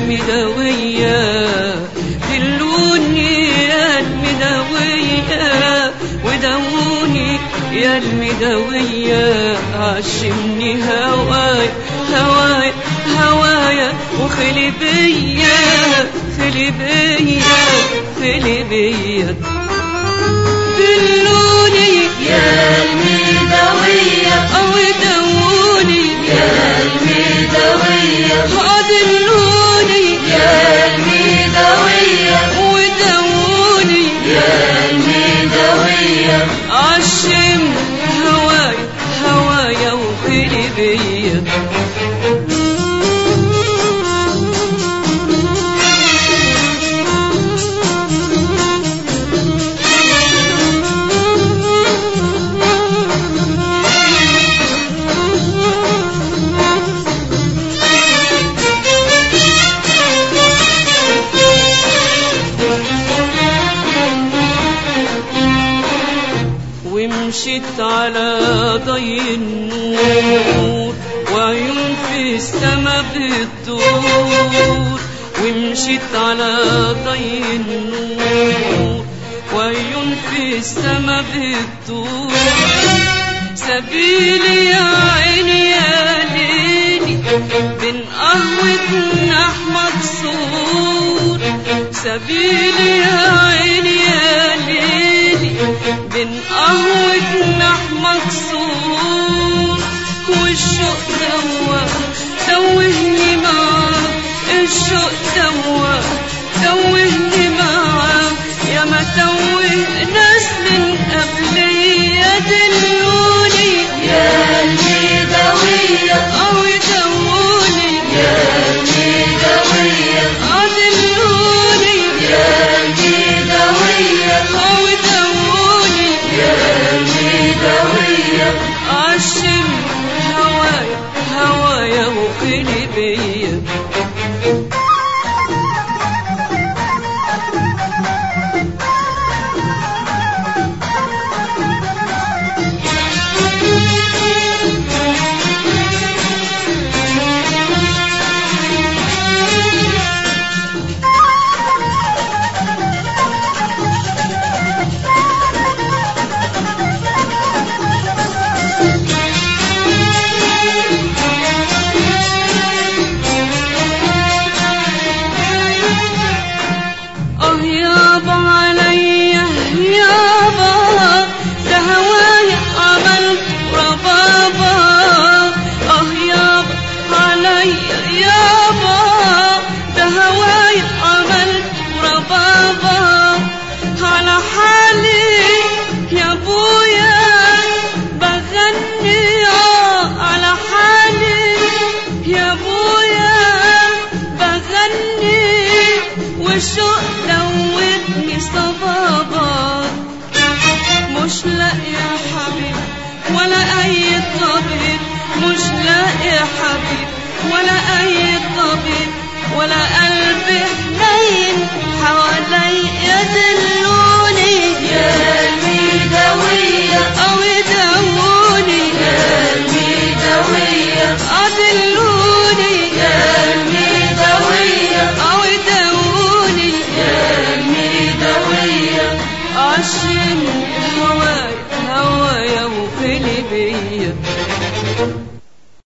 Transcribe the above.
المدوية دلوني يا المدوية ودوني يا المدوية عشمني هواي هواي هوايا وخلي بيا خلي بيا خلي بيا دلوني يا الميدوية أو دوني يا الميدوية دلوني يا الميدوية ودوني يا الميدوية عشم هواي هوايا وخلي بيا ومشيت على ضي النور وعيون في السما بتدور ومشيت على ضي النور وعيون في السما بتدور سبيلي يا عيني يا ليلي بين قهوة أحمد صور سبيلي يا عيني يا ليلي بين قهوة أحمد صور والشوق دوا توهني معاك الشوق دوا توهني معاك يا ما توه ناس من قبلي دلوني يا الميدوية أو يدوني يا الميدوية دلوني يا الميدوية أو يدوني يا الميدوية عشم هوايا هوايا وخلي بيا اه يابا عليا يابا ده هوايا عمل ربابا اه يابا عليا يابا ده هوايا عمل ربابا على حالي يا ابويا بغني اه على حالي يا ابويا بغني والشوق دوتني صبابا مش لاقي حبيب ولا اي طبيب مش لاقي حبيب ولا اي طبيب ولا قلبي حنين حوالي دلوني يا الميدوية